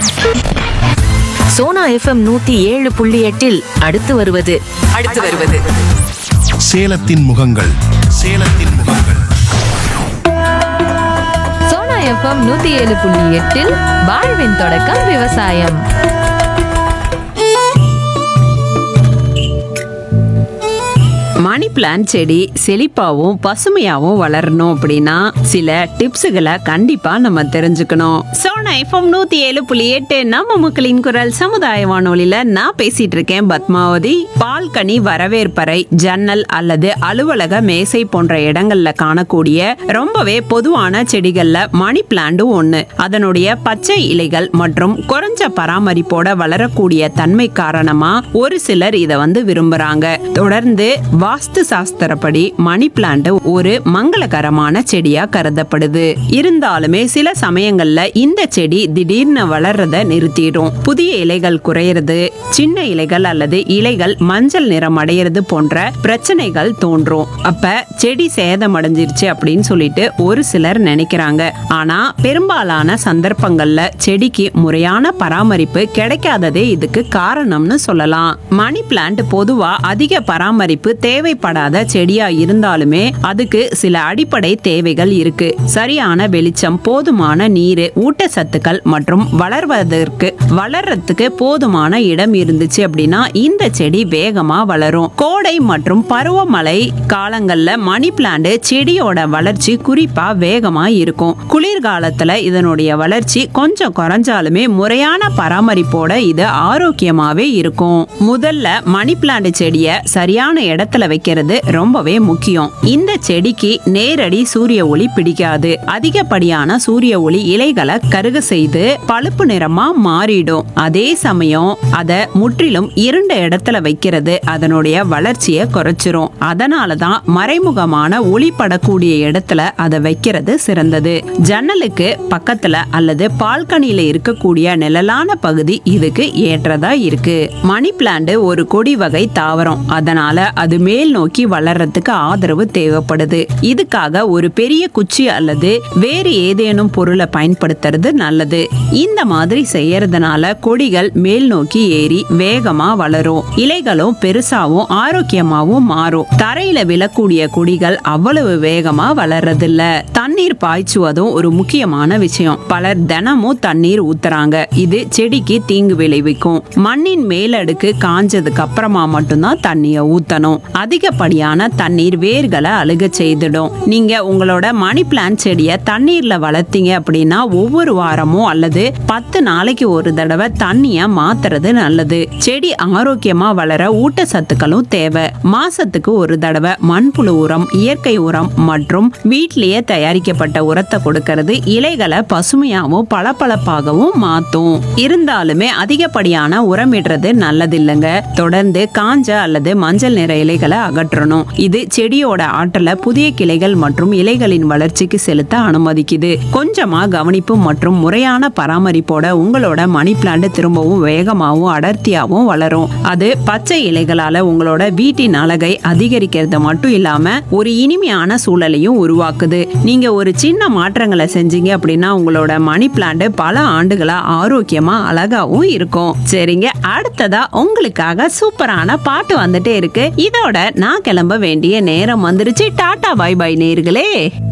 Sona FM நூத்தி ஏழு புள்ளி எட்டில் அடுத்து வருவது அடுத்து வருவது சேலத்தின் முகங்கள் சேலத்தின் முகங்கள் சோனா எஃப்எம் நூத்தி ஏழு புள்ளி எட்டில் வாழ்வின் தொடக்கம் விவசாயம் மணி பிளான்ட் செடி செழிப்பாவும் பசுமையாவும் வளரணும் அப்படின்னா சில டிப்ஸுகளை கண்டிப்பா நம்ம தெரிஞ்சுக்கணும் சோனா எஃப்எம் நூத்தி ஏழு புள்ளி எட்டு நம்ம மக்களின் குரல் சமுதாய வானொலியில நான் பேசிட்டு இருக்கேன் பத்மாவதி பால்கனி வரவேற்பறை ஜன்னல் அல்லது அலுவலக மேசை போன்ற இடங்கள்ல காணக்கூடிய ரொம்பவே பொதுவான செடிகள்ல மணி பிளான்டும் ஒண்ணு அதனுடைய பச்சை இலைகள் மற்றும் குறைஞ்ச பராமரிப்போட வளரக்கூடிய தன்மை காரணமா ஒரு சிலர் இதை வந்து விரும்புறாங்க தொடர்ந்து வாஸ்து சாஸ்திரப்படி மணி பிளான்ட் ஒரு மங்களகரமான செடியா கருதப்படுது இருந்தாலுமே சில சமயங்கள்ல இந்த செடி திடீர்னு வளர்றத நிறுத்திடும் புதிய இலைகள் குறையிறது சின்ன இலைகள் அல்லது இலைகள் மஞ்சள் நிறம் அடையிறது போன்ற பிரச்சனைகள் தோன்றும் அப்ப செடி சேதமடைஞ்சிருச்சு அப்படின்னு சொல்லிட்டு ஒரு சிலர் நினைக்கிறாங்க ஆனா பெரும்பாலான சந்தர்ப்பங்கள்ல செடிக்கு முறையான பராமரிப்பு கிடைக்காததே இதுக்கு காரணம்னு சொல்லலாம் மணி பிளான்ட் பொதுவா அதிக பராமரிப்பு தேவைப்படாத செடியா இருந்தாலுமே அதுக்கு சில அடிப்படை தேவைகள் இருக்கு சரியான வெளிச்சம் போதுமான நீர் ஊட்டச்சத்துக்கள் மற்றும் வளர்வதற்கு வளர்றதுக்கு போதுமான இடம் இருந்துச்சு அப்படின்னா இந்த செடி வேகமா வளரும் கோடை மற்றும் பருவமழை காலங்கள்ல மணி பிளான்ட் செடியோட வளர்ச்சி குறிப்பா வேகமா இருக்கும் குளிர்காலத்துல இதனுடைய வளர்ச்சி கொஞ்சம் குறைஞ்சாலுமே முறையான பராமரிப்போட இது ஆரோக்கியமாவே இருக்கும் முதல்ல மணி பிளான்ட் செடியை சரியான இடத்துல வைக்கிறது ரொம்பவே முக்கியம் இந்த செடிக்கு நேரடி சூரிய ஒளி பிடிக்காது அதிகப்படியான சூரிய ஒளி இலைகளை கருக செய்து பழுப்பு நிறமா மாறிடும் அதே சமயம் அத முற்றிலும் இருண்ட இடத்துல வைக்கிறது அதனுடைய வளர்ச்சியை குறைச்சிரும் அதனாலதான் மறைமுகமான ஒளி படக்கூடிய இடத்துல அதை வைக்கிறது சிறந்தது ஜன்னலுக்கு பக்கத்துல அல்லது பால்கனியில இருக்கக்கூடிய நிழலான பகுதி இதுக்கு ஏற்றதா இருக்கு மணி பிளான்ட் ஒரு கொடி வகை தாவரம் அதனால அது மேல் நோக்கி வளர்றதுக்கு ஆதரவு தேவைப்படுது இதுக்காக ஒரு பெரிய குச்சி அல்லது வேறு ஏதேனும் பொருளை பயன்படுத்துறது நல்லது இந்த மாதிரி செய்யறதுனால கொடிகள் மேல் நோக்கி ஏறி வேகமா வளரும் இலைகளும் பெருசாவும் ஆரோக்கியமாவும் மாறும் தரையில விழக்கூடிய கொடிகள் அவ்வளவு வேகமா வளர்றதில்ல தண்ணீர் பாய்ச்சுவதும் ஒரு முக்கியமான விஷயம் பலர் தினமும் தண்ணீர் ஊத்துறாங்க இது செடிக்கு தீங்கு விளைவிக்கும் மண்ணின் மேலடுக்கு காஞ்சதுக்கு அப்புறமா மட்டும்தான் தண்ணிய ஊத்தணும் அதிகப்படியான தண்ணீர் வேர்களை அழுக செய்திடும் நீங்க உங்களோட மணி பிளான்ட் செடியை தண்ணீர்ல வளர்த்தீங்க அப்படின்னா ஒவ்வொரு வாரமும் அல்லது பத்து நாளைக்கு ஒரு தடவை தண்ணிய மாத்துறது நல்லது செடி ஆரோக்கியமா வளர ஊட்டச்சத்துக்களும் தேவை மாசத்துக்கு ஒரு தடவை மண்புழு உரம் இயற்கை உரம் மற்றும் வீட்டிலேயே தயாரிக்கப்பட்ட உரத்தை கொடுக்கறது இலைகளை பசுமையாகவும் பளபளப்பாகவும் மாத்தும் இருந்தாலுமே அதிகப்படியான உரமிடுறது நல்லதில்லைங்க தொடர்ந்து காஞ்ச அல்லது மஞ்சள் நிற இலைகளை அகற்றணும் இது செடியோட ஆற்றலை புதிய கிளைகள் மற்றும் இலைகளின் வளர்ச்சிக்கு செலுத்த அனுமதிக்குது கொஞ்சமா கவனிப்பு மற்றும் முறையான பராமரிப்போட உங்களோட மணி பிளான்ட் திரும்பவும் வேகமாகவும் அடர்த்தியாகவும் வளரும் அது பச்சை இலைகளால உங்களோட வீட்டின் அழகை அதிகரிக்கிறது மட்டும் இல்லாம ஒரு இனிமையான சூழலையும் உருவாக்குது நீங்க ஒரு சின்ன மாற்றங்களை செஞ்சீங்க அப்படின்னா உங்களோட மணி பிளான்ட் பல ஆண்டுகளா ஆரோக்கியமா அழகாவும் இருக்கும் சரிங்க அடுத்ததா உங்களுக்காக சூப்பரான பாட்டு வந்துட்டே இருக்கு இதோட நான் கிளம்ப வேண்டிய நேரம் வந்துருச்சு டாடா பை பை நேர்களே